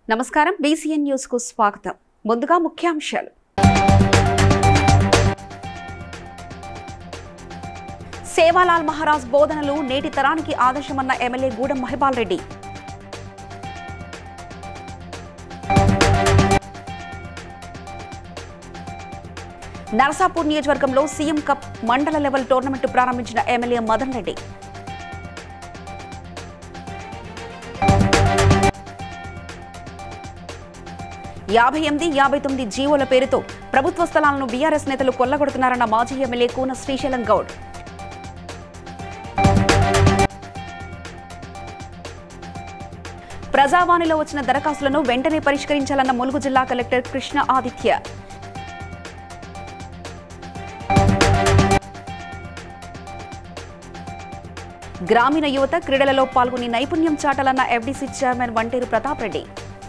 నమస్కారం BCN news కు స్వాగతం ముందుగా ముఖ్యాంశాలు సేవాలాల్ మహారాజ్ బోధనలు నేటి తరానికి ఆదర్శమన్న ఎమ్మెల్యే గూడెం మహిపాల్ రెడ్డి నరసాపూర్ నియోజకవర్గంలో సీఎం కప్ మండల లెవెల్ టోర్నమెంట్ ప్రారంభించిన ఎమ్మెల్యే మదన్ రెడ్డి యాభై ఎనిమిది యాభై తొమ్మిది జీవోల పేరుతో ప్రభుత్వ స్థలాలను బీఆర్ఎస్ నేతలు కొల్లగొడుతున్నారన్న మాజీ ఎమ్మెల్యే కూన శ్రీశైలం గౌడ్ ప్రజావాణిలో వచ్చిన దరఖాస్తులను వెంటనే పరిష్కరించాలన్న ములుగు జిల్లా కలెక్టర్ కృష్ణ ఆదిత్య గ్రామీణ యువత క్రీడలలో పాల్గొని నైపుణ్యం చాటాలన్న ఎఫ్డీసీ చైర్మన్ వంటేరు ప్రతాప్ రెడ్డి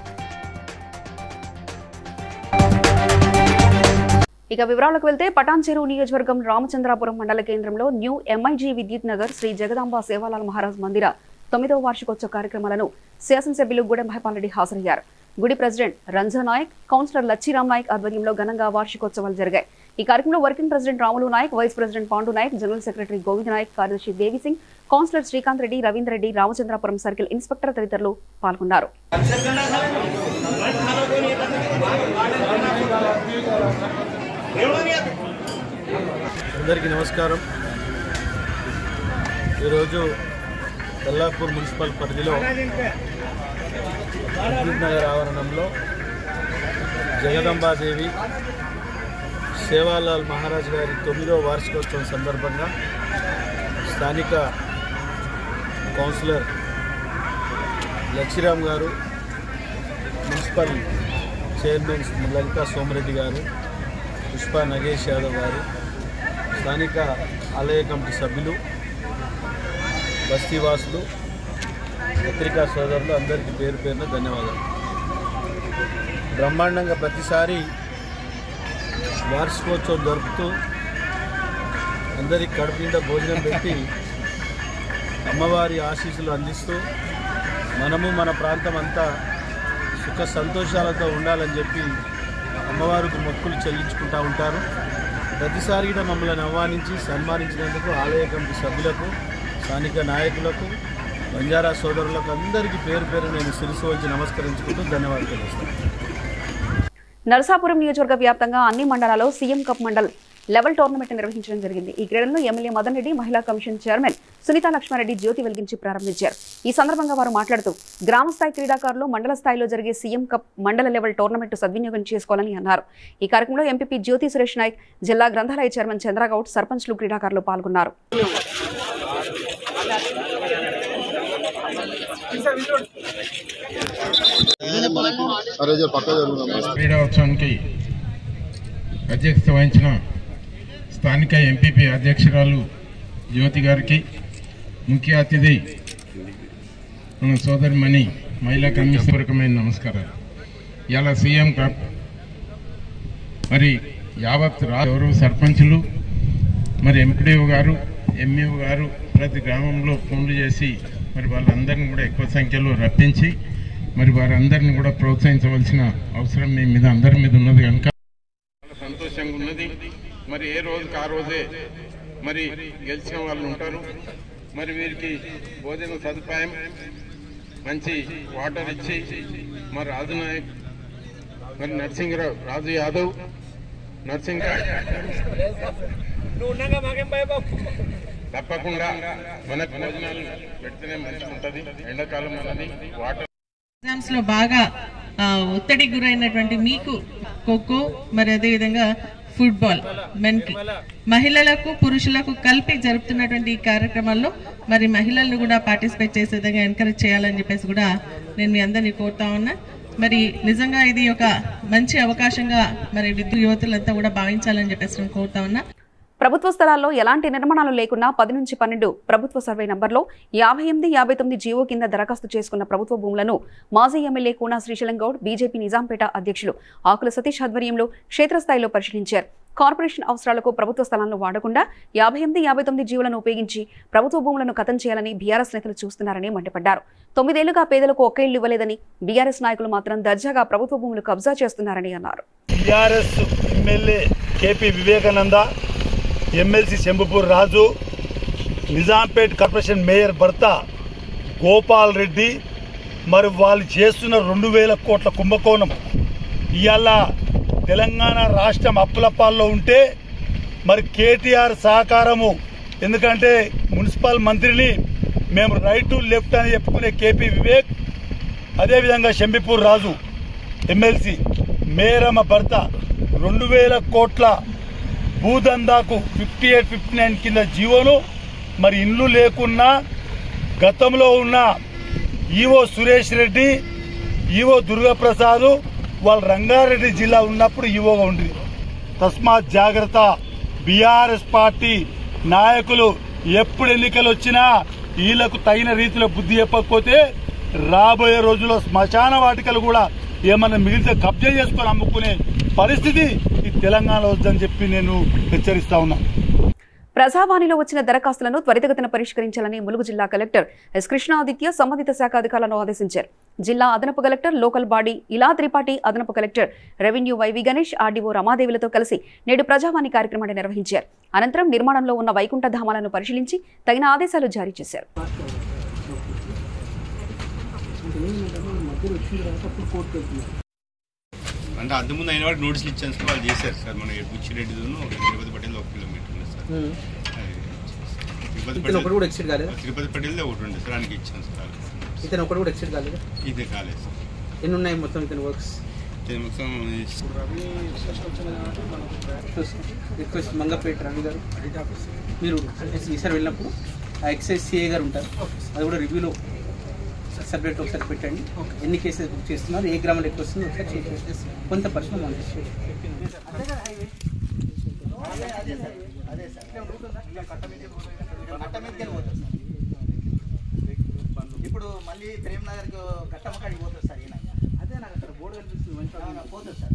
ఇక వివరాలకు వెళ్తే పటాన్ చెరువు నియోజకవర్గం రామచంద్రాపురం మండల కేంద్రంలో న్యూ ఎంఐజీ విద్యుత్ నగర్ శ్రీ జగదాంబ సేవాలాల్ మహారాజ్ మందిర తొమ్మిదవ వార్షికోత్సవ కార్యక్రమాలను శాసనసభ్యులు గూడెం మహిపాల్ హాజరయ్యారు గుడి ప్రెసిడెంట్ రంజన్ నాయక్ కౌన్సిలర్ లచ్చిరామ్ నాయక్ ఆధ్వర్యంలో ఘనంగా వార్షికోత్సవాలు జరిగాయి ఈ కార్యక్రమంలో working president Ramulu Nayak vice president Pandu Nayak general secretary Govind Nayak కార్యదర్శి Devi Singh councillor Srikanth Reddy Ravinder Reddy Ramachandrapuram circle inspector తదితరులు పాల్గొన్నారు అందరికీ నమస్కారం ఈరోజు తెల్లాపూర్ మున్సిపల్ పరిధిలో విద్యుత్ నగర్ ఆవరణంలో జగదంబాదేవి సేవాలాల్ మహారాజ్ గారి తొమ్మిదవ వార్షికోత్సవం సందర్భంగా స్థానిక కౌన్సిలర్ లక్ష్మీరామ్ గారు మున్సిపల్ చైర్మన్ లలితా సోమరెడ్డి గారు పుష్ప నగేష్ యాదవ్ గారు స్థానిక ఆలయ కమిటీ సభ్యులు బస్తీవాసులు పత్రికా సోదరులు అందరికీ పేరు పేరున ధన్యవాదాలు బ్రహ్మాండంగా ప్రతిసారి వార్షికోత్సవం జరుపుతూ అందరికి కడుపు నిండా భోజనం పెట్టి అమ్మవారి ఆశీస్సులు అందిస్తూ మనము మన ప్రాంతం అంతా సుఖ సంతోషాలతో ఉండాలని చెప్పి అమ్మవారికి మొక్కులు చెల్లించుకుంటూ ఉంటారు ప్రతిసారి కూడా మమ్మల్ని ఆహ్వానించి సన్మానించినందుకు ఆలయ కమిటీ సభ్యులకు స్థానిక నాయకులకు బంజారా సోదరులకు అందరికీ పేరు పేరు నేను శిరసు వచ్చి నమస్కరించుకుంటూ ధన్యవాదాలు తెలుస్తాను నరసాపురం నియోజకవర్గ వ్యాప్తంగా అన్ని మండలాల్లో CM cup mandal level tournament నిర్వహించడం జరిగింది ఈ క్రీడలను ఎమ్మెల్యే మదన్ రెడ్డి మహిళా కమిషన్ చైర్మన్ సునీతా లక్ష్మారెడ్డి జ్యోతి వెలిగించి ప్రారంభించారు ఈ సందర్భంగా వారు మాట్లాడుతూ గ్రామ స్థాయి క్రీడాకారులు మండల స్థాయిలో జరిగే సీఎం కప్ మండల లెవెల్ టోర్నమెంట్ సద్వినియోగం చేసుకోవాలని అన్నారు ఈ కార్యక్రమంలో ఎంపీపీ జ్యోతి సురేష్ నాయక్ జిల్లా గ్రంథాలయ చైర్మన్ చంద్రగౌడ్ సర్పంచ్లు క్రీడాకారులు పాల్గొన్నారు అరే జర పక్క జరుగుతాం క్రీడోత్సవానికి అధ్యక్షత వహించిన స్థానిక ఎంపీపీ అధ్యక్షురాలు జ్యోతి గారికి ముఖ్య అతిథి మన సోదరిమణి మహిళా కమిషనరకమైన నమస్కారాలు ఇలా సీఎం కప్ మరి యావత్ రా గౌరవ సర్పంచులు మరి ఎంపీడీఓ గారు ఎంఈఓ గారు ప్రతి గ్రామంలో ఫోన్లు చేసి మరి వాళ్ళందరినీ కూడా ఎక్కువ సంఖ్యలో రప్పించి మరి వారందరిని కూడా ప్రోత్సహించవలసిన అవసరం మీ మీద అందరి మీద ఉన్నది కనుక చాలా సంతోషంగా ఉన్నది మరి ఏ రోజుకి ఆ రోజే మరి గెలిచిన వాళ్ళు ఉంటారు మరి వీరికి భోజన సదుపాయం మంచి వాటర్ ఇచ్చి మరి రాజు నాయక్ మరి నరసింహరావు రాజు యాదవ్ నరసింహ తప్పకుండా మనకు భోజనాలు పెడితేనే మంచిగా ఉంటుంది ఎండాకాలం అన్నది వాటర్ ఎగ్జామ్స్ లో బాగా ఆ, ఒత్తిడికి గురైనటువంటి మీకు ఖోఖో మరి అదేవిధంగా ఫుట్బాల్ మెన్ కి మహిళలకు పురుషులకు కలిపి జరుపుతున్నటువంటి ఈ కార్యక్రమాల్లో మరి మహిళలను కూడా పార్టిసిపేట్ చేసే విధంగా ఎంకరేజ్ చేయాలని చెప్పేసి కూడా నేను మీ అందరినీ కోరుతా ఉన్నా మరి నిజంగా ఇది ఒక మంచి అవకాశంగా మరి విద్యుత్ యువతులంతా కూడా భావించాలని చెప్పేసి నేను కోరుతా ఉన్నా ప్రభుత్వ స్థలాల్లో ఎలాంటి నిర్మాణాలు లేకున్నా పది నుంచి పన్నెండు ప్రభుత్వ సర్వే నంబర్లో యాభై ఎనిమిది యాభై తొమ్మిది జీవో కింద దరఖాస్తు చేసుకున్న ప్రభుత్వ భూములను మాజీ ఎమ్మెల్యే కూనా శ్రీశైలం గౌడ్ బీజేపీ నిజాంపేట అధ్యక్షులు ఆకుల సతీష్ ఆధ్వర్యంలో క్షేత్రస్థాయిలో పరిశీలించారు కార్పొరేషన్ అవసరాలకు ప్రభుత్వ స్థలాలను వాడకుండా యాభై ఎనిమిది యాభై తొమ్మిది జీవులను ఉపయోగించి ప్రభుత్వ భూములను కథం చేయాలని బీఆర్ఎస్ నేతలు చూస్తున్నారని మండిపడ్డారు తొమ్మిదేళ్లుగా పేదలకు ఒక్క ఇల్లు ఇవ్వలేదని బీఆర్ఎస్ నాయకులు మాత్రం దర్జాగా ప్రభుత్వ భూములు కబ్జా చేస్తున్నారని అన్నారు TRS MLA KP Vivekananda MLC Shambhipur Raju Nizampet corporation mayor భర్త గోపాల్ రెడ్డి మరి వాళ్ళు చేస్తున్న రెండు వేల కోట్ల కుంభకోణం ఇవాళ తెలంగాణ రాష్ట్రం అప్పులపాల్లో ఉంటే మరి కేటీఆర్ సహకారము ఎందుకంటే మున్సిపల్ మంత్రిని మేము రైట్ టు లెఫ్ట్ అని చెప్పుకునే కేపీ వివేక్ అదేవిధంగా శంబిపూర్ రాజు ఎమ్మెల్సీ మేరమ్మ భర్త రెండు వేల కోట్ల భూదందాకు ఫిఫ్టీ ఎయిట్ ఫిఫ్టీ నైన్ కింద జీవోను మరి ఇల్లు లేకున్నా గతంలో ఉన్న ఈవో సురేష్ రెడ్డి ఈవో దుర్గాప్రసాద్ వాళ్ళు రంగారెడ్డి జిల్లా ఉన్నప్పుడు ఈవోగా ఉండేది తస్మాత్ జాగ్రత్త బీఆర్ఎస్ పార్టీ నాయకులు ఎప్పుడు ఎన్నికలు వచ్చినా వీళ్లకు తగిన రీతిలో బుద్ధి చెప్పకపోతే రాబోయే రోజుల్లో శ్మశాన వాటికలు కూడా ఏమన్నా మిగిలితే కబ్జా చేసుకొని అమ్ముకునే పరిస్థితి ఈ తెలంగాణలో వద్దని చెప్పి నేను హెచ్చరిస్తా ఉన్నాను ప్రజావాణిలో వచ్చిన దరఖాస్తులను త్వరితగతిన పరిష్కరించాలని ములుగు జిల్లా కలెక్టర్ ఎస్ కృష్ణాదిత్య సంబంధిత శాఖ అధికారులను ఆదేశించారు జిల్లా అదనపు కలెక్టర్ లోకల్ బాడీ ఇలా త్రిపాఠి అదనపు collector revenue YV Ganesh RDO రమాదేవిలతో కలిసి నేడు ప్రజావాణి కార్యక్రమాన్ని నిర్వహించారు అనంతరం నిర్మాణంలో ఉన్న వైకుంఠ ధామాలను పరిశీలించి తగిన ఆదేశాలు జారీ చేశారు అంటే అంతకుముందు అయిన వాడికి నోటీసులు ఇచ్చాను సార్ వాళ్ళు చేశారు సార్ మన బుచ్చిరెడ్డిను తిరుపతి పటేల్ ఒక కిలోమీటర్ ఉంది సార్ అది తిరుపతి ఇతను ఒకటి పటేల్ కూడా ఎక్సిట్ కాలేదా తిరుపతి పటేల్దే ఒకటి ఉంది సార్ ఆయనకి ఇచ్చాను సార్ ఇతను ఒకటి కూడా ఎక్సిట్ కాలేదా ఇది కాలేదు సార్ ఎన్ని ఉన్నాయి మొత్తం ఇతని వర్క్స్ ఇది మొత్తం రిక్వెస్ట్ మంగపేట రవి గారు మీరు ఈసారి వెళ్ళినప్పుడు ఆ ఎక్సైజ్ సిఏ గారు ఉంటారు అది కూడా రివ్యూలో సబ్జెక్ట్ ఒకసారి పెట్టండి ఎన్ని కేసెస్ బుక్ చేస్తున్నారు ఏ గ్రామంలో ఎక్కువ వస్తుంది ఒకసారి చెక్ చేసి కొంత పర్సనల్ మనం ఇప్పుడు మళ్ళీ ప్రేమ్ నగర్ కి కట్టమ్మ కాడికి పోతుంది సార్ ఈయన అదే నాకు అక్కడ బోర్డు కనిపిస్తుంది పోతుంది sir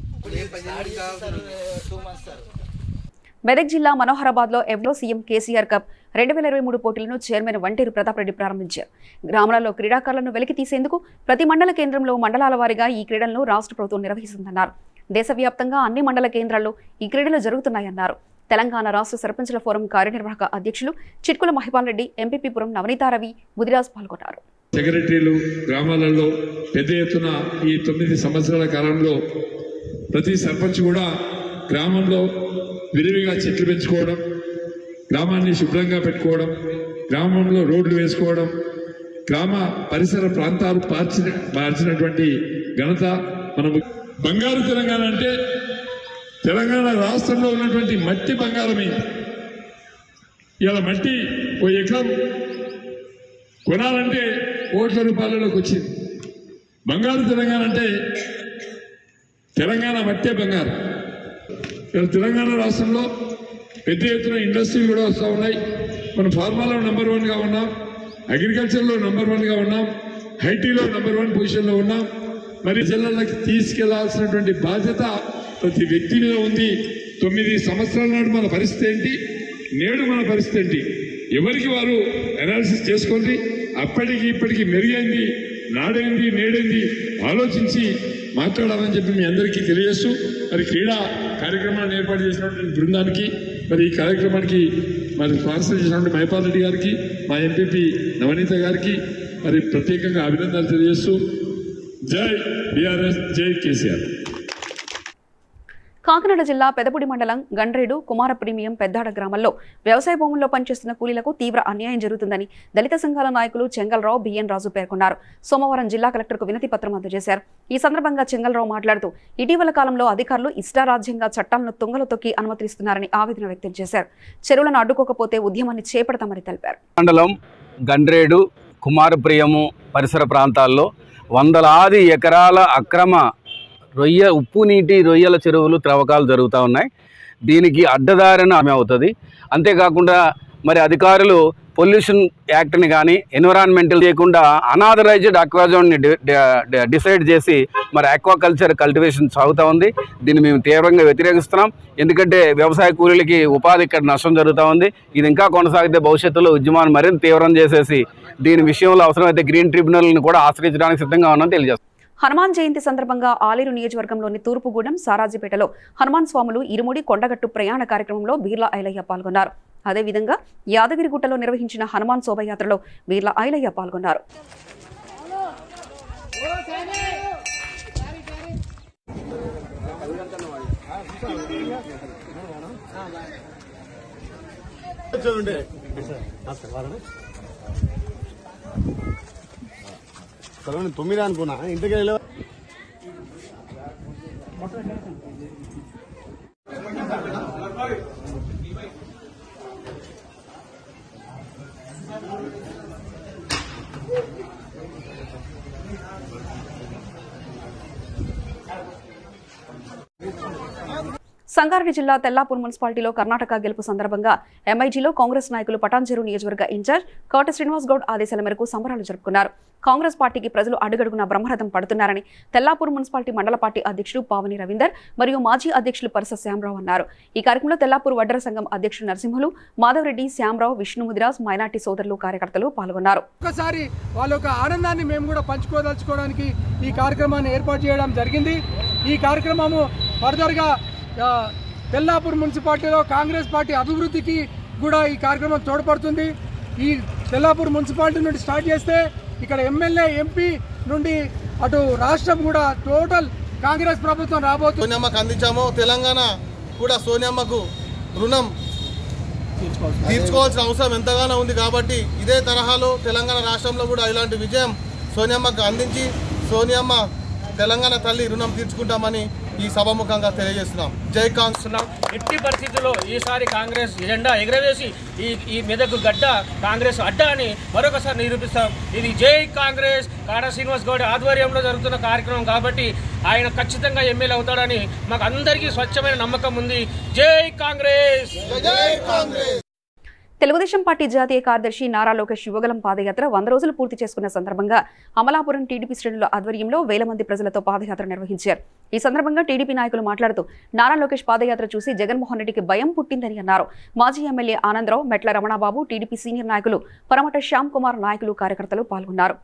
two months sir Medak జిల్లా మనోహరాబాద్ లో ఎవ్లో సీఎం కేసీఆర్ కప్ రెండు వేల ఇరవై మూడు పోటీలను చైర్మన్ వంటేరు ప్రతాప్ రెడ్డి ప్రారంభించారు గ్రామాలలో క్రీడాకారులను వెలికి తీసేందుకు ప్రతి మండల కేంద్రంలో మండలాల వారీగా ఈ క్రీడలను రాష్ట్ర ప్రభుత్వం నిర్వహిస్తుందన్నారు దేశవ్యాప్తంగా అన్ని మండల కేంద్రాల్లో ఈ క్రీడలు జరుగుతున్నాయన్నారు తెలంగాణ రాష్ట్ర సర్పంచుల ఫోరం కార్యనిర్వాహక అధ్యక్షులు చిట్కుల మహిపాల్ రెడ్డి ఎంపీపీపురం నవనీతారవి బుదిరాజ్ పాల్గొన్నారు సెక్రటరీలు గ్రామాలలో పెద్ద ఎత్తున ఈ తొమ్మిది సంవత్సరాల కాలంలో ప్రతి సర్పంచ్ కూడా గ్రామంలో విరివిగా చెట్లు పెంచుకోవడం గ్రామాన్ని శుభ్రంగా పెట్టుకోవడం గ్రామంలో రోడ్లు వేసుకోవడం గ్రామ పరిసర ప్రాంతాలు పార్చిన మార్చినటువంటి ఘనత మనము బంగారు తెలంగాణ అంటే తెలంగాణ రాష్ట్రంలో ఉన్నటువంటి మట్టి బంగారమే ఇలా మట్టి ఓ ఎకరం కొనాలంటే కోట్ల రూపాయలలోకి వచ్చింది బంగారు తెలంగాణ అంటే తెలంగాణ మట్టే బంగారం ఇక్కడ తెలంగాణ రాష్ట్రంలో పెద్ద ఎత్తున ఇండస్ట్రీలు కూడా వస్తూ ఉన్నాయి మనం ఫార్మాలో నెంబర్ వన్గా ఉన్నాం అగ్రికల్చర్లో నెంబర్ వన్గా ఉన్నాం ఐటీలో నెంబర్ వన్ పొజిషన్లో ఉన్నాం మరి జిల్లాలకు తీసుకెళ్లాల్సినటువంటి బాధ్యత ప్రతి వ్యక్తి మీద ఉంది తొమ్మిది సంవత్సరాల నాడు మన పరిస్థితి ఏంటి నేడు మన పరిస్థితి ఏంటి ఎవరికి వారు అనాలిసిస్ చేసుకోండి అప్పటికి ఇప్పటికి మెరుగైంది నాడైంది నేడైంది ఆలోచించి మాట్లాడాలని చెప్పి మీ అందరికీ తెలియజేస్తూ మరి క్రీడా కార్యక్రమాన్ని ఏర్పాటు చేసినటువంటి బృందానికి మరి ఈ కార్యక్రమానికి మరి స్పాన్సర్ చేసినటువంటి మైపాల్ రెడ్డి గారికి మా ఎంపీపీ నవనీత గారికి మరి ప్రత్యేకంగా అభినందనలు తెలియజేస్తూ జై బీఆర్ఎస్ జై కేసీఆర్ కాకినాడ జిల్లా పెదపుడి మండలం గండ్రేడు కుమార ప్రీమియం పెద్దాడ గ్రామంలో వ్యవసాయ భూముల్లో పనిచేస్తున్న కూలీలకు తీవ్ర అన్యాయం జరుగుతుందని దళిత సంఘాల నాయకులు చెంగల్రావు బిఎన్ రాజు పేర్కొన్నారు సోమవారం జిల్లా కలెక్టర్కు వినతి పత్రం అందజేశారు ఈ సందర్భంగా చెంగల్రావు మాట్లాడుతూ ఇటీవల కాలంలో అధికారులు ఇష్టారాజ్యంగా చట్టాలను తుంగలు తొక్కి అనుమతిస్తున్నారని ఆవేదన వ్యక్తం చేశారు చెరువులను అడ్డుకోకపోతే ఉద్యమాన్ని చేపడతామని తెలిపారు మండలం గండ్రేడు కుమారప్రియము పరిసర ప్రాంతాల్లో వందలాది ఎకరాల అక్రమ రొయ్య ఉప్పు నీటి రొయ్యల చెరువులు త్రవ్వకాలు జరుగుతూ ఉన్నాయి దీనికి అడ్డదారిన ఆమె అవుతుంది అంతేకాకుండా మరి అధికారులు పొల్యూషన్ యాక్ట్ని కానీ ఎన్విరాన్మెంటల్ చేయకుండా అనాథరైజ్డ్ అక్వాజోన్ని డిసైడ్ చేసి మరి అక్వాకల్చర్ కల్టివేషన్ సాగుతూ ఉంది దీన్ని మేము తీవ్రంగా వ్యతిరేకిస్తున్నాం ఎందుకంటే వ్యవసాయ కూలీలకి ఉపాధి ఇక్కడ నష్టం జరుగుతూ ఉంది ఇది ఇంకా కొనసాగితే భవిష్యత్తులో ఉద్యమాన్ని మరింత తీవ్రం చేసేసి దీని విషయంలో అవసరమైతే గ్రీన్ ట్రిబ్యునల్ని కూడా ఆశ్రయించడానికి సిద్ధంగా ఉన్నామని తెలియజేస్తాం హనుమాన్ జయంతి సందర్భంగా ఆలేరు నియోజకవర్గంలోని తూర్పుగూడెం సారాజీపేటలో హనుమాన్ స్వాములు ఇరుముడి కొండగట్టు ప్రయాణ కార్యక్రమంలో బీర్లా ఐలయ్య పాల్గొన్నారు అదేవిధంగా యాదగిరిగుట్టలో నిర్వహించిన హనుమాన్ శోభయాత్రలో బీర్లా ఐలయ్య పాల్గొన్నారు తొమ్మిది అనుకున్నా ఇంటికి వెళ్ళి సంగారెడ్డి జిల్లా తెల్లాపూర్ మున్సిపాలిటీలో కర్ణాటక గెలుపు సందర్భంగా ఎంఐజీలో కాంగ్రెస్ నాయకులు పటాన్చెరు నియోజకవర్గ ఇన్ఛార్జ్ కోట శ్రీనివాస్ గౌడ్ ఆదేశాల మేరకు సంబరాలు జరుపుకున్నారు కాంగ్రెస్ పార్టీకి ప్రజలు అడుగడుగున బ్రహ్మరథం పడుతున్నారని తెల్లాపూర్ మున్సిపాలిటీ మండల పార్టీ అధ్యక్షుడు పావని రవీందర్ మరియు మాజీ అధ్యక్షులు పరస శ్యామరావు అన్నారు ఈ కార్యక్రమంలో తెల్లాపూర్ వడ్డర సంఘం అధ్యక్షుడు నరసింహులు మాధవరెడ్డి శ్యామరావు విష్ణుముదిరాజ్ మైనార్టీ సోదరులు కార్యకర్తలు పాల్గొన్నారు ఒక్కసారి వాళ్ళ యొక్క ఆనందాన్ని మేము కూడా పంచుకోదలుచుకోవడానికి ఈ కార్యక్రమాన్ని ఏర్పాటు చేయడం జరిగింది ఈ కార్యక్రమము ఫర్దర్గా ఆ, తెల్లాపూర్ మున్సిపాలిటీలో కాంగ్రెస్ పార్టీ అభివృద్ధికి కూడా ఈ కార్యక్రమం తోడ్పడుతుంది ఈ తెల్లాపూర్ మున్సిపాలిటీ నుండి స్టార్ట్ చేస్తే ఇక్కడ ఎమ్మెల్యే ఎంపీ నుండి అటు రాష్ట్రం కూడా టోటల్ కాంగ్రెస్ ప్రభుత్వం రాబోతుంది సోనియమ్మకు అందించాము తెలంగాణ కూడా సోనియమ్మకు రుణం తీర్చుకోవాల్సిన అవసరం ఎంతగానో ఉంది కాబట్టి ఇదే తరహాలో తెలంగాణ రాష్ట్రంలో కూడా ఇలాంటి విజయం సోనియమ్మకు అందించి సోనియమ్మ తెలంగాణ తల్లి రుణం తీర్చుకుంటామని ఈ సభాముఖంగా తెలియజేస్తున్నాం జై కాంగ్రెస్ ఎట్టి పరిస్థితుల్లో ఈసారి కాంగ్రెస్ ఎజెండా ఎగరవేసి ఈ ఈ మెదకు గడ్డ కాంగ్రెస్ అడ్డా అని మరొకసారి నిరూపిస్తాం ఇది జై కాంగ్రెస్ కాడా శ్రీనివాస్ గౌడ్ ఆధ్వర్యంలో జరుగుతున్న కార్యక్రమం కాబట్టి ఆయన ఖచ్చితంగా ఎమ్మెల్యే అవుతాడని మాకు అందరికీ స్వచ్ఛమైన నమ్మకం ఉంది జై కాంగ్రెస్ జై కాంగ్రెస్ తెలుగుదేశం పార్టీ జాతీయ కార్యదర్శి నారా లోకేష్ యువగలం పాదయాత్ర వంద రోజులు పూర్తి చేసుకున్న సందర్భంగా అమలాపురం టీడీపీ శ్రేణుల ఆధ్వర్యంలో వేల మంది ప్రజలతో పాదయాత్ర నిర్వహించారు ఈ సందర్భంగా టీడీపీ నాయకులు మాట్లాడుతూ నారా లోకేష్ పాదయాత్ర చూసి జగన్మోహన్ రెడ్డికి భయం పుట్టిందని అన్నారు మాజీ ఎమ్మెల్యే ఆనందరావు మెట్ల రమణబాబు టీడీపీ సీనియర్ నాయకులు పరమట శ్యామ్ కుమార్ నాయకులు కార్యకర్తలు పాల్గొన్నారు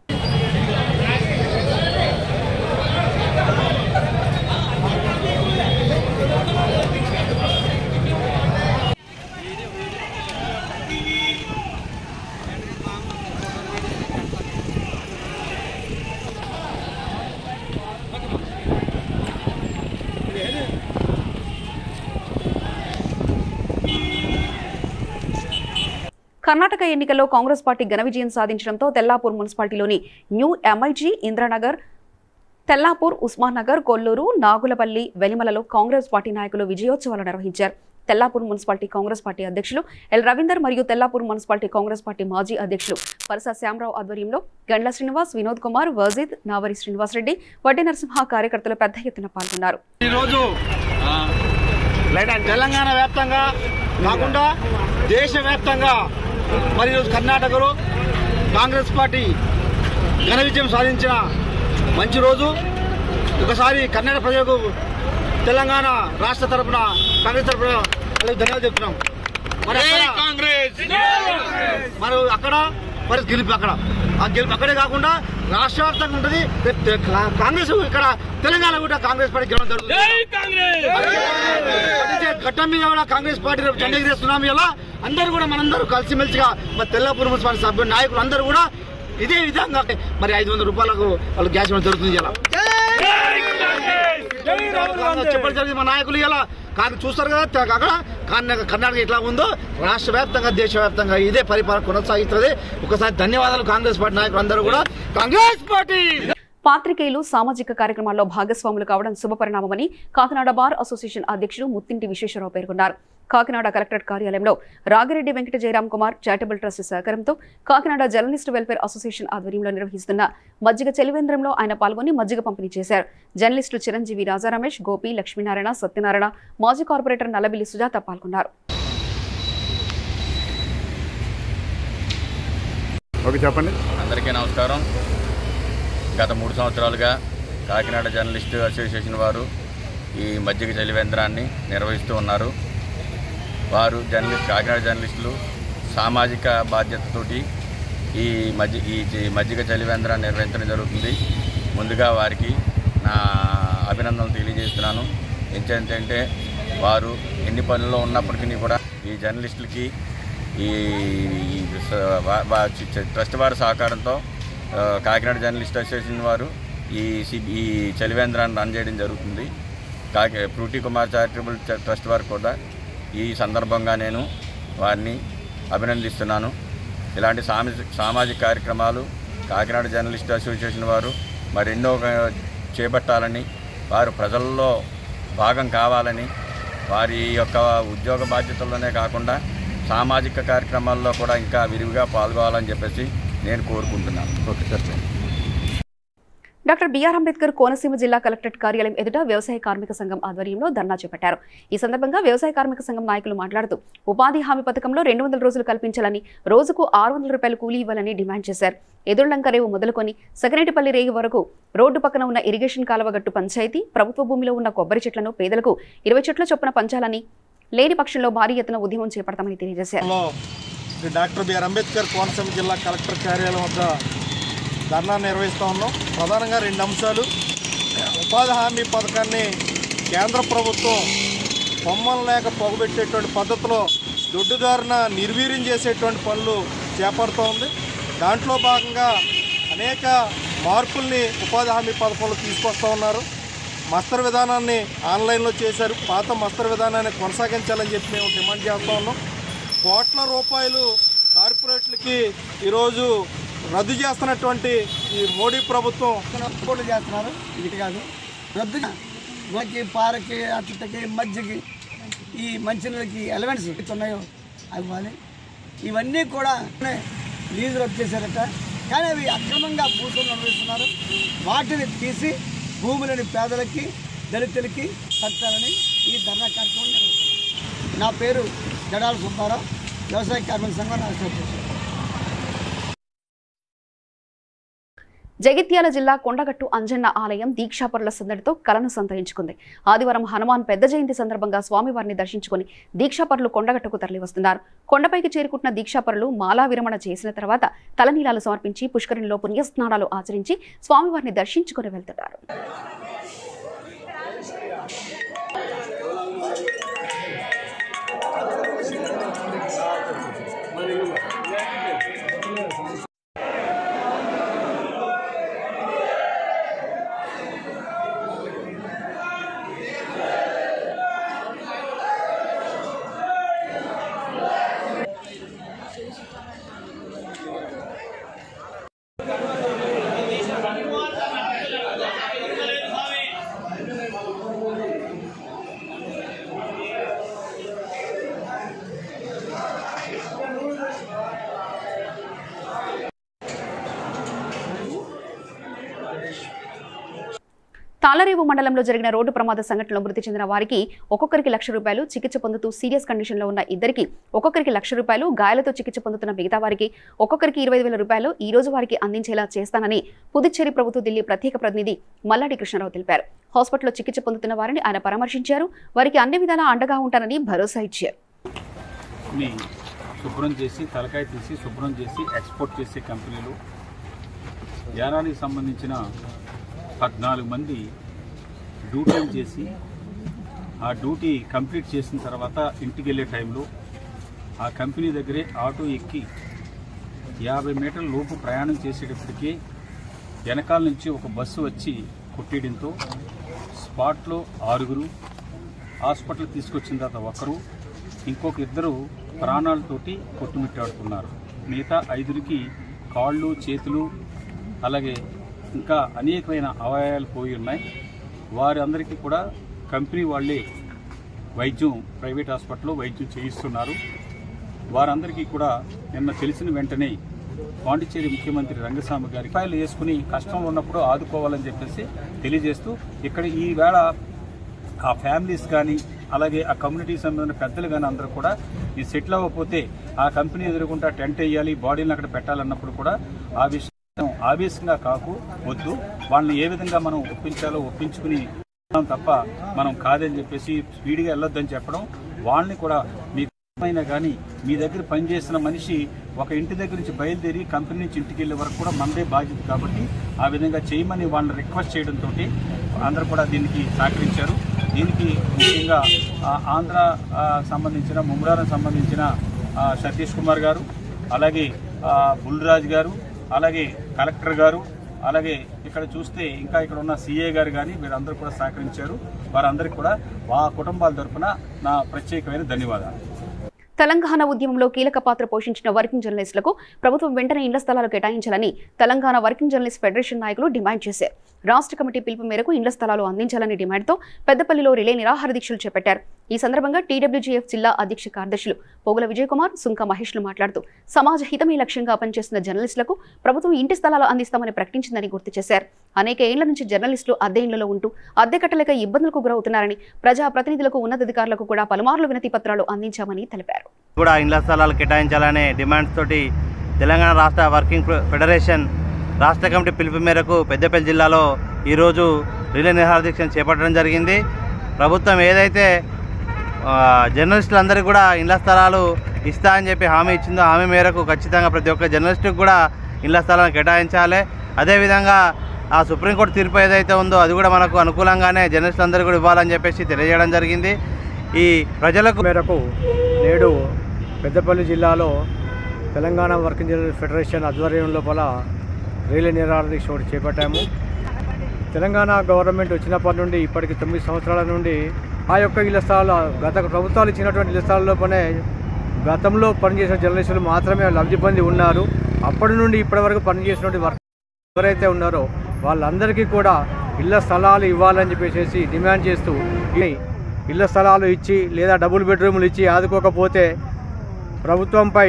కర్ణాటక ఎన్నికల్లో కాంగ్రెస్ పార్టీ ఘన విజయం సాధించడంతో తెల్లాపూర్ మున్సిపాలిటీలోని న్యూ ఎంఐజీ ఇంద్రానగర్ తెల్లాపూర్ ఉస్మాన్ నగర్ కొల్లూరు నాగులపల్లి వెలిమలలో కాంగ్రెస్ పార్టీ నాయకులు విజయోత్సవాలు నిర్వహించారు తెల్లాపూర్ మున్సిపాలిటీ కాంగ్రెస్ పార్టీ అధ్యక్షులు ఎల్ రవీందర్ మరియు తెల్లాపూర్ మున్సిపాలిటీ కాంగ్రెస్ పార్టీ మాజీ అధ్యక్షులు పరస శ్యామరావు ఆధ్వర్యంలో గండ్ల శ్రీనివాస్ వినోద్ కుమార్ వజీద్ నావరి శ్రీనివాసరెడ్డి వడ్డీ నరసింహ కార్యకర్తలు పెద్ద ఎత్తున పాల్గొన్నారు ఈరోజు తెలంగాణ వ్యాప్తంగా కాకుండా దేశవ్యాప్తంగా మరి ఈరోజు కర్ణాటకలో కాంగ్రెస్ పార్టీ ఘన విజయం సాధించిన మంచి రోజు ఒకసారి కన్నడ ప్రజలకు తెలంగాణ రాష్ట్ర తరపున కాంగ్రెస్ తరపున వాళ్ళకి ధన్యవాదాలు చెప్తున్నాం మరి అక్కడ మరి అక్కడ మరి గెలుపు అక్కడ ఆ గెలుపు అక్కడే కాకుండా రాష్ట్ర వ్యాప్తంగా ఉంటుంది రేపు తె- కా- కాంగ్రెస్ ఇక్కడ తెలంగాణ కూడా కాంగ్రెస్ పార్టీ గెలవడం జరుగుతుంది పట్టించే ఘట్టం మీద కూడా కాంగ్రెస్ పార్టీ రేపు జెండా ఎగరేస్తున్నాం ఇలా అందరూ కూడా మనందరూ కలిసిమెలిసిగా మరి తెల్లాపూర్ మున్సిపాలిటీ సభ్యులు నాయకులు అందరూ కూడా ఇదే విధంగా మరి ఐదు వందల రూపాయలకు వాళ్ళు గ్యాస్ ఇవ్వడం జరుగుతుంది ఇలా చెప్పడం జరిగింది మా నాయకులు ఇలా కానీ చూస్తారు కదా తె- అక్కడ కర్ణాటక కర్ణాటక ఎట్లా ఉందో రాష్ట్ర వ్యాప్తంగా దేశవ్యాప్తంగా ఇదే పరిపాలన కొనసాగుతుంది ఒకసారి ధన్యవాదాలు కాంగ్రెస్ పార్టీ నాయకులు అందరూ కూడా కాంగ్రెస్ పార్టీ పాత్రికేయులు సామాజిక కార్యక్రమాల్లో భాగస్వాములు కావడం శుభపరిణామమని కాకినాడ బార్ అసోసియేషన్ అధ్యక్షుడు ముత్తింటి విశ్వేశ్వరరావు పేర్కొన్నారు కాకినాడ కలెక్టరేట్ కార్యాలయంలో రాగిరెడ్డి వెంకట జయరాం కుమార్ చారిటబుల్ ట్రస్ట్ సహకారంతో కాకినాడ జర్నలిస్ట్ వెల్ఫేర్ అసోసియేషన్ ఆధ్వర్యంలో నిర్వహిస్తున్న మజ్జిగ చెలివేంద్రంలో ఆయన పాల్గొని మజ్జిగ పంపిణీ చేశారు జర్నలిస్టులు చిరంజీవి రాజా రమేష్ గోపి లక్ష్మీనారాయణ సత్యనారాయణ మాజీ కార్పొరేటర్ నల్లబిల్లి సుజాత పాల్గొన్నారు ఓకే చెప్పండి అందరికీ నమస్కారం గత మూడు సంవత్సరాలుగా కాకినాడ జర్నలిస్టు అసోసియేషన్ వారు ఈ మజ్జిగ చలివేంద్రాన్ని నిర్వహిస్తూ ఉన్నారు వారు జర్నలిస్ట్ కాకినాడ జర్నలిస్టులు సామాజిక బాధ్యతతోటి ఈ మజ్జి ఈ ఈ మజ్జిగ చలివేంద్రాన్ని నిర్వహించడం జరుగుతుంది ముందుగా వారికి నా అభినందనలు తెలియజేస్తున్నాను ఏంటంటే వారు ఎన్ని పనుల్లో ఉన్నప్పటికీ కూడా ఈ జర్నలిస్టులకి ఈ ఈ స- వా- వా- చి- చి- ట్రస్ట్ వారి సహకారంతో ఆ, కాకినాడ జర్నలిస్ట్ అసోసియేషన్ వారు ఈ సి ఈ చలివేంద్రాన్ని రన్ చేయడం జరుగుతుంది కాకి ప్రూటి కుమార్ చారిటబుల్ చ- ట్రస్ట్ వారు కూడా ఈ సందర్భంగా నేను వారిని అభినందిస్తున్నాను ఇలాంటి సామాజిక సామాజిక కార్యక్రమాలు కాకినాడ జర్నలిస్ట్ అసోసియేషన్ వారు మరెన్నో గా- చేపట్టాలని వారు ప్రజల్లో భాగం కావాలని వారి యొక్క ఉద్యోగ బాధ్యతల్లోనే కాకుండా సామాజిక కార్యక్రమాల్లో కూడా ఇంకా విరివిగా పాల్గొవాలని చెప్పేసి నేను కోరుకుంటున్నాను okay sir doctor BR Ambedkar Konaseema జిల్లా కలెక్టరేట్ కార్యాలయం ఎదుట వ్యవసాయ కార్మిక సంఘం ఆధ్వర్యంలో ధర్నా చేపట్టారు ఈ సందర్భంగా వ్యవసాయ కార్మిక సంఘం నాయకులు మాట్లాడుతూ ఉపాధి హామీ పథకంలో రెండు వందల రోజులు కల్పించాలని రోజుకు ఆరు వందల రూపాయలు కూలీ ఇవ్వాలని డిమాండ్ చేశారు ఎదురులంక రేవు మొదలుకొని సకనేటిపల్లి రేగి వరకు రోడ్డు పక్కన ఉన్న ఇరిగేషన్ కాలువగట్టు పంచాయతీ ప్రభుత్వ భూమిలో ఉన్న కొబ్బరి చెట్లను పేదలకు ఇరవై చెట్ల చొప్పున పంచాలని లేని పక్షంలో భారీ ఎత్తున ఉద్యమం చేపడతామని తెలియజేశారు లో శ్రీ డాక్టర్ బిఆర్ అంబేద్కర్ కోనసీమ జిల్లా కలెక్టర్ కార్యాలయం వద్ద ధర్నా నిర్వహిస్తూ ఉన్నాం ప్రధానంగా రెండు అంశాలు ఉపాధి హామీ పథకాన్ని కేంద్ర ప్రభుత్వం బొమ్మలు లేక పొగబెట్టేటువంటి పద్ధతిలో దొడ్డుదారిన నిర్వీర్యం చేసేటువంటి పనులు చేపడుతూ ఉంది దాంట్లో భాగంగా అనేక మార్పుల్ని ఉపాధి హామీ పథకంలో తీసుకొస్తూ ఉన్నారు మస్తర్ విధానాన్ని ఆన్లైన్లో చేశారు పాత మస్తర్ విధానాన్ని కొనసాగించాలని చెప్పి మేము డిమాండ్ చేస్తూ ఉన్నాం కోట్ల రూపాయలు కార్పొరేట్లకి ఈరోజు రద్దు చేస్తున్నటువంటి ఈ మోడీ ప్రభుత్వం కూడా చేస్తున్నారు ఇది కాదు రద్దు మాకి పారకి అట్లకి మధ్యకి ఈ మంచినీళ్ళకి ఎలవెంట్స్ ఉన్నాయో అవి ఇవ్వాలి ఇవన్నీ కూడా లీజు రద్దు చేశారట కానీ అవి అక్రమంగా భూసులు నిర్వహిస్తున్నారు వాటిని తీసి భూములని పేదలకి దళితులకి కట్టాలని ఈ ధర్నా కార్యక్రమం నిర్వహిస్తున్నారు నా పేరు జడాల సుబ్బారావు వ్యవసాయ కార్మిక సంఘం రాష్ట్ర అధ్యక్షుడు జగిత్యాల జిల్లా కొండగట్టు అంజన్న ఆలయం దీక్షాపరుల సందడితో కలను సంతరించుకుంది ఆదివారం హనుమాన్ పెద్ద జయంతి సందర్భంగా స్వామివారిని దర్శించుకుని దీక్షాపరులు కొండగట్టుకు తరలివస్తున్నారు కొండపైకి చేరుకుంటున్న దీక్షాపరులు మాలా విరమణ చేసిన తర్వాత తలనీలాలు సమర్పించి పుష్కరిణిలో పుణ్యస్నానాలు ఆచరించి స్వామివారిని దర్శించుకుని వెళ్తున్నారు తాళరేవు మండలంలో జరిగిన రోడ్డు ప్రమాద సంఘటనలో మృతి చెందిన వారికి ఒక్కొక్కరికి లక్ష రూపాయలు చికిత్స పొందుతూ సీరియస్ కండిషన్లో ఉన్న ఇద్దరికి ఒక్కొక్కరికి లక్ష రూపాయలు గాయాలతో చికిత్స పొందుతున్న మిగతా వారికి ఒక్కొక్కరికి ఇరవై వేల రూపాయలు ఈ రోజు వారికి అందించేలా చేస్తానని పుదుచ్చేరి ప్రభుత్వ ఢిల్లీ ప్రత్యేక ప్రతినిధి మల్లాడి కృష్ణారావు తెలిపారు హాస్పిటల్లో చికిత్స పొందుతున్న వారిని ఆయన పరామర్శించారు వారికి అన్ని విధాలా అండగా ఉంటానని భరోసా ఇచ్చారు ని శుభ్రం చేసి తలకాయ తీసి శుభ్రం చేసి ఎక్స్పోర్ట్ చేసే కంపెనీలు యానానికి సంబంధించిన పద్నాలుగు మంది డ్యూటీలు చేసి ఆ డ్యూటీ కంప్లీట్ చేసిన తర్వాత ఇంటికి వెళ్ళే టైంలో ఆ కంపెనీ దగ్గరే ఆటో ఎక్కి యాభై మీటర్ల లోపు ప్రయాణం చేసేటప్పటికి వెనకాల నుంచి ఒక బస్సు వచ్చి కొట్టేయడంతో స్పాట్లో ఆరుగురు హాస్పిటల్ తీసుకొచ్చిన తర్వాత ఒకరు ఇంకొక ఇద్దరు ప్రాణాలతోటి కొట్టుమిట్టాడుతున్నారు మిగతా ఐదురికి కాళ్ళు చేతులు అలాగే ఇంకా అనేకమైన అవయవాలు పోయి ఉన్నాయి వారందరికీ కూడా కంపెనీ వాళ్ళే వైద్యం ప్రైవేట్ హాస్పిటల్లో వైద్యం చేయిస్తున్నారు వారందరికీ కూడా నిన్న తెలిసిన వెంటనే పాండిచ్చేరి ముఖ్యమంత్రి రంగస్వామి గారి రూపాయలు వేసుకుని కష్టం ఉన్నప్పుడు ఆదుకోవాలని చెప్పేసి తెలియజేస్తూ ఇక్కడ ఈ వేళ ఆ ఫ్యామిలీస్ కానీ అలాగే ఆ కమ్యూనిటీకి సంబంధించిన పెద్దలు కానీ అందరూ కూడా ఈ సెటిల్ అవ్వకపోతే ఆ కంపెనీ ఎదురుకుంటా టెంట్ వేయాలి బాడీని అక్కడ పెట్టాలన్నప్పుడు కూడా ఆ విషయం ఆవేశంగా కాకు వద్దు వాళ్ళని ఏ విధంగా మనం ఒప్పించాలో ఒప్పించుకుని ఉన్నాం తప్ప మనం కాదని చెప్పేసి స్పీడ్గా వెళ్ళొద్దని చెప్పడం వాళ్ళని కూడా మీకు అయినా కానీ మీ దగ్గర పనిచేసిన మనిషి ఒక ఇంటి దగ్గర నుంచి బయలుదేరి కంపెనీ నుంచి ఇంటికి వెళ్ళే వరకు కూడా మనదే బాధ్యత కాబట్టి ఆ విధంగా చేయమని వాళ్ళని రిక్వెస్ట్ చేయడంతో అందరూ కూడా దీనికి సహకరించారు దీనికి ముఖ్యంగా ఆ, ఆంధ్ర ఆ, సంబంధించిన ముమ్మరారం సంబంధించిన ఆ, సతీష్ కుమార్ గారు అలాగే ఆ, బుల్రాజ్ గారు అలాగే కలెక్టర్ గారు అలాగే ఇక్కడ చూస్తే ఇంకా ఇక్కడ ఉన్న సీఏ గారు కానీ వీరందరూ కూడా సహకరించారు వారందరికీ కూడా మా కుటుంబాల తరపున నా ప్రత్యేకమైన ధన్యవాదాలు తెలంగాణ ఉద్యమంలో కీలక పాత్ర పోషించిన వర్కింగ్ జర్నలిస్టులకు ప్రభుత్వం వెంటనే ఇళ్ల స్థలాలు కేటాయించాలని తెలంగాణ వర్కింగ్ జర్నలిస్ట్ ఫెడరేషన్ నాయకులు డిమాండ్ చేశారు రాష్ట్ర కమిటీ పిలుపు మేరకు ఇళ్ల స్థలాలు అందించాలని డిమాండ్తో పెద్దపల్లిలో రిలే నిరాహార దీక్షలు చేపట్టారు ఈ సందర్భంగా టీడబ్ల్యూజీఎఫ్ జిల్లా అధ్యక్ష కార్యదర్శులు పోగుల విజయకుమార్ సుంక మహేష్లు మాట్లాడుతూ సమాజ హితమే లక్ష్యంగా పనిచేస్తున్న జర్నలిస్టులకు ప్రభుత్వం ఇంటి స్థలాలు అందిస్తామని ప్రకటించిందని గుర్తు చేశారు అనేక ఏళ్ల నుంచి జర్నలిస్టులు అద్దె ఇళ్లలో ఉంటూ అద్దె కట్టలేక ఇబ్బందులకు గురవుతున్నారని ప్రజా ప్రతినిధులకు ఉన్నతాధికారులకు కూడా పలుమార్లు వినతి పత్రాలు అందించామని తెలిపారు కూడా ఇండ్ల స్థలాలు కేటాయించాలనే డిమాండ్స్ తోటి తెలంగాణ రాష్ట్ర వర్కింగ్ ఫె- ఫెడరేషన్ రాష్ట్ర కమిటీ పిలుపు మేరకు పెద్దపల్లి జిల్లాలో ఈరోజు రిలే నిరాహార దీక్షను చేపట్టడం జరిగింది ప్రభుత్వం ఏదైతే ఆ, జర్నలిస్టులందరికీ కూడా ఇండ్ల స్థలాలు ఇస్తా అని చెప్పి హామీ ఇచ్చిందో హామీ మేరకు ఖచ్చితంగా ప్రతి ఒక్క జర్నలిస్టుకు కూడా ఇండ్ల స్థలాలను కేటాయించాలి అదేవిధంగా ఆ సుప్రీంకోర్టు తీర్పు ఏదైతే ఉందో అది కూడా మనకు అనుకూలంగానే జర్నలిస్టులందరికీ కూడా ఇవ్వాలని చెప్పేసి తెలియజేయడం జరిగింది ఈ ప్రజలకు మేరకు నేడు పెద్దపల్లి జిల్లాలో తెలంగాణ వర్కింగ్ జర్నలిస్ట్ ఫెడరేషన్ ఆధ్వర్యం లోపల రైలు నిరాహార దీక్ష ఒకటి చేపట్టాము తెలంగాణ గవర్నమెంట్ వచ్చినప్పటి నుండి ఇప్పటికి తొమ్మిది సంవత్సరాల నుండి ఆ యొక్క ఇళ్ల స్థలాలు గత ప్రభుత్వాలు ఇచ్చినటువంటి ఇళ్ల స్థలాల లోపలనే గతంలో పనిచేసిన జర్నలిస్టులు మాత్రమే లబ్ధి పొంది ఉన్నారు అప్పటి నుండి ఇప్పటి వరకు పనిచేసినటువంటి వర్క్ ఎవరైతే ఉన్నారో వాళ్ళందరికీ కూడా ఇళ్ల స్థలాలు ఇవ్వాలని చెప్పేసి డిమాండ్ చేస్తూ ఈ ఇళ్ల స్థలాలు ఇచ్చి లేదా డబుల్ బెడ్రూములు ఇచ్చి ఆదుకోకపోతే ప్రభుత్వంపై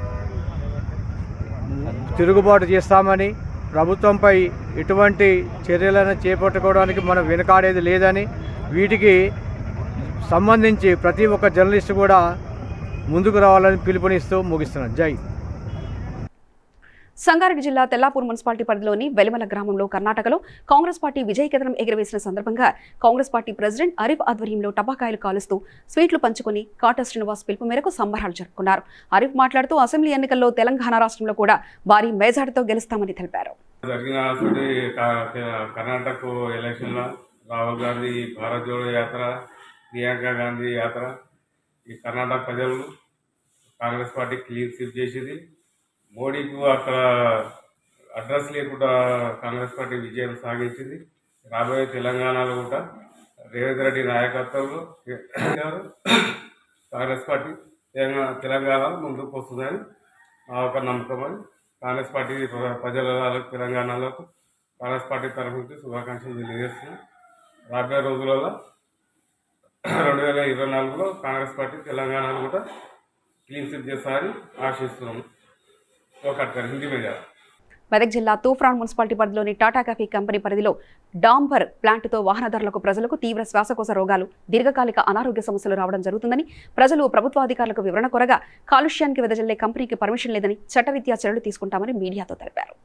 తిరుగుబాటు చేస్తామని ప్రభుత్వంపై ఎటువంటి చర్యలను చేపట్టుకోవడానికి మనం వెనుకాడేది లేదని వీటికి సంబంధించి ప్రతి ఒక్క జర్నలిస్ట్ కూడా ముందుకు రావాలని పిలుపునిస్తూ ముగిస్తున్నాను జై సంగారెడ్డి జిల్లా తెల్లాపూర్ మున్సిపాలిటీ పరిధిలోని వెలిమల గ్రామంలో కర్ణాటకలో కాంగ్రెస్ పార్టీ విజయ కేంద్రం ఎగురవేసిన సందర్భంగా కాంగ్రెస్ పార్టీ ప్రెసిడెంట్ అరిఫ్ ఆధ్వర్యంలో టపాకాయలు కాలుస్తూ స్వీట్లు పంచుకుని కాటా శ్రీనివాస్ పిలుపు మేరకు సంబరాలు జరుపుకున్నారు అరిఫ్ మాట్లాడుతూ అసెంబ్లీ ఎన్నికల్లో తెలంగాణ రాష్ట్రంలో కూడా భారీ మేజార్టీతో గెలుస్తామని తెలిపారు జరిగిన అసలు కర్ణాటక ఎలక్షన్లో రాహుల్ గాంధీ భారత్ జోడో యాత్ర ప్రియాంక గాంధీ యాత్ర ఈ కర్ణాటక ప్రజలు కాంగ్రెస్ పార్టీ క్లీన్ స్వీప్ చేసింది మోడీకి అక్కడ అడ్రస్ లేకుండా కాంగ్రెస్ పార్టీ విజయం సాగించింది రాబోయే తెలంగాణలో కూడా రేవంత్ రెడ్డి నాయకత్వంలో గారు కాంగ్రెస్ పార్టీ తెలంగాణ తెలంగాణ ముందుకు వస్తుందని నా ఒక నమ్మకం అని కాంగ్రెస్ పార్టీ ప్ర- ప్రజలకు తెలంగాణలో కాంగ్రెస్ పార్టీ తరఫు నుంచి శుభాకాంక్షలు తెలియజేస్తున్నాం రాబోయే రోజులలో రెండు వేల ఇరవై నాలుగులో కాంగ్రెస్ పార్టీ తెలంగాణలో కూడా క్లీన్ స్వీప్ చేస్తారని ఆశిస్తున్నాం ఒక హిందీ మీద మెదక్ జిల్లా తూఫ్రాన్ మున్సిపాలిటీ పరిధిలోని టాటా కాఫీ కంపెనీ పరిధిలో డాంబర్ ప్లాంట్తో వాహనదారులకు ప్రజలకు తీవ్ర శ్వాసకోశ రోగాలు దీర్ఘకాలిక అనారోగ్య సమస్యలు రావడం జరుగుతుందని ప్రజలు ప్రభుత్వాధికారులకు వివరణ కొరగా కాలుష్యానికి వెదజల్లే కంపెనీకి పర్మిషన్ లేదని చట్టరీత్యా చర్యలు తీసుకుంటామని మీడియాతో తెలిపారు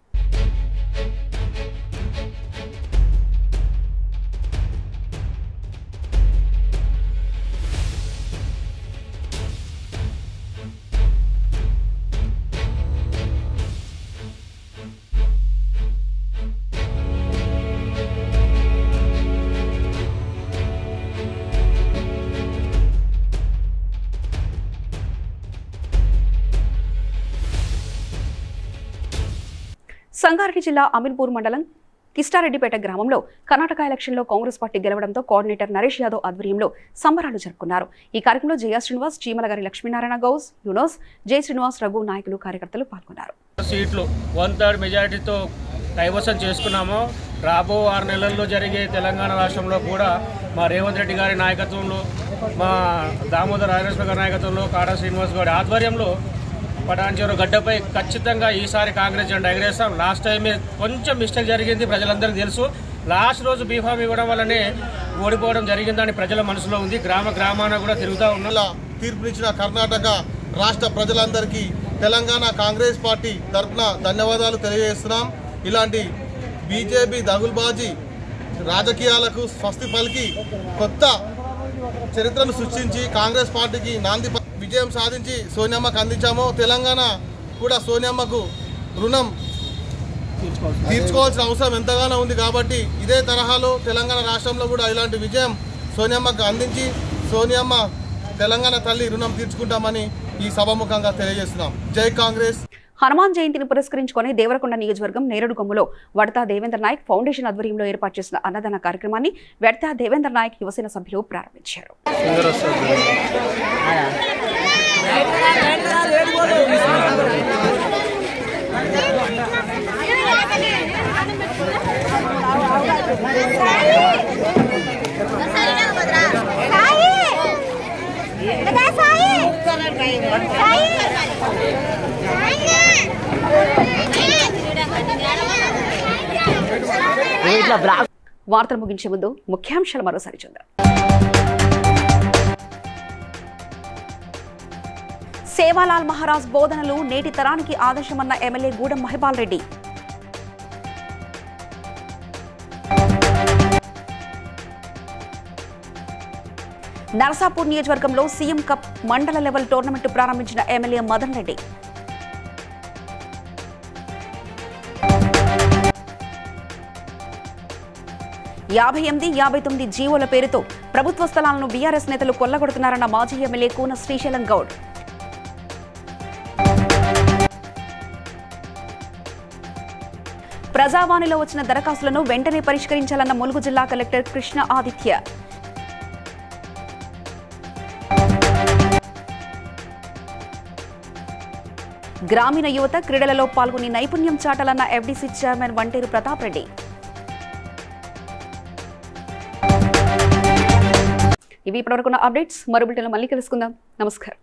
సంగారెడ్డి జిల్లా అమీన్పూర్ మండలం కిష్టారెడ్డిపేట గ్రామంలో కర్ణాటక ఎలక్షన్లో కాంగ్రెస్ పార్టీ గెలవడంతో కోఆర్డినేటర్ నరేష్ యాదవ్ ఆధ్వర్యంలో సంబరాలు జరుపుకున్నారు ఈ కార్యక్రమంలో జయ శ్రీనివాస్ చీమలగారి లక్ష్మీనారాయణ గౌస్ యునోస్ జయ శ్రీనివాస్ రఘు నాయకులు కార్యకర్తలు పాల్గొన్నారు సీట్లు వన్ థర్డ్ మెజారిటీతో కైవసం చేసుకున్నాము రాబో ఆరు నెలల్లో జరిగే తెలంగాణ రాష్ట్రంలో కూడా మా రేవంత్ రెడ్డి గారి నాయకత్వంలో మా దామోదర్ రాజేశ్వర గారి నాయకత్వంలో కాడా శ్రీనివాస్ గారి ఆధ్వర్యంలో పటాన్చేరు గడ్డపై ఖచ్చితంగా ఈసారి కాంగ్రెస్ జెండా ఎగరేస్తాం లాస్ట్ టైమే కొంచెం మిస్టేక్ జరిగింది ప్రజలందరికీ తెలుసు లాస్ట్ రోజు బీఫామ్ ఇవ్వడం వల్లనే ఓడిపోవడం జరిగిందని ప్రజల మనసులో ఉంది గ్రామ గ్రామాన కూడా తిరుగుతూ ఉన్నాం ఇలా తీర్పునిచ్చిన కర్ణాటక రాష్ట్ర ప్రజలందరికీ తెలంగాణ కాంగ్రెస్ పార్టీ తరఫున ధన్యవాదాలు తెలియజేస్తున్నాం ఇలాంటి బీజేపీ దగుల్బాజీ రాజకీయాలకు స్వస్తి పలికి కొత్త చరిత్రను సృష్టించి కాంగ్రెస్ పార్టీకి నాంది ప- విజయం సాధించి సోనియమ్మకు అందించాము తెలంగాణ కూడా సోనియమ్మకు రుణం తీర్చుకోవాల్సిన అవసరం ఎంతగానో ఉంది కాబట్టి ఇదే తరహాలో తెలంగాణ రాష్ట్రంలో కూడా ఇలాంటి విజయం సోనియమ్మకు అందించి సోనియమ్మ తెలంగాణ తల్లి రుణం తీర్చుకుంటామని ఈ సభాముఖంగా తెలియజేస్తున్నాం జై కాంగ్రెస్ హనుమాన్ జయంతిని పురస్కరించుకొని దేవరకొండ నియోజకవర్గం నేరేడు కొమ్ములో వడతా దేవేంద్ర నాయక్ ఫౌండేషన్ ఆధ్వర్యంలో ఏర్పాటు చేసిన అన్నదాన కార్యక్రమాన్ని వడతా దేవేంద్ర నాయక్ యువసేన సభ్యులు ప్రారంభించారు వార్తలు ముగించే ముందు ముఖ్యాంశాలు మరోసారి చూద్దాం సేవాలాల్ మహారాజ్ బోధనలు నేటి తరానికి ఆదర్శమన్న ఎమ్మెల్యే గూడెం మహిపాల్ రెడ్డి నరసాపూర్ నియోజకవర్గంలో సీఎం కప్ మండల లెవెల్ టోర్నమెంట్ ప్రారంభించిన ఎమ్మెల్యే మదన్ రెడ్డి యాభై ఎనిమిది యాభై తొమ్మిది జీవోల పేరుతో ప్రభుత్వ స్థలాలను బీఆర్ఎస్ నేతలు కొల్లగొడుతున్నారన్న మాజీ ఎమ్మెల్యే కూన శ్రీశైలం గౌడ్ ప్రజావాణిలో వచ్చిన దరఖాస్తులను వెంటనే పరిష్కరించాలన్న ములుగు జిల్లా కలెక్టర్ కృష్ణ ఆదిత్య గ్రామీణ యువత క్రీడలలో పాల్గొని నైపుణ్యం చాటాలన్న ఎఫ్డీసీ చైర్మన్ వంటేరు ప్రతాప్ రెడ్డి ఇవి ఇప్పటివరకున్న అప్డేట్స్ మరో బులెటిన్లో మళ్ళీ కలుసుకుందాం నమస్కారం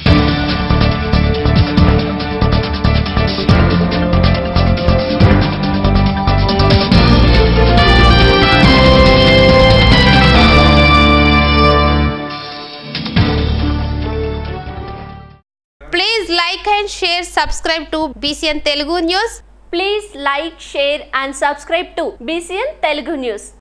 Please like and share, subscribe to BCN Telugu News. Please like, share and subscribe to BCN Telugu News.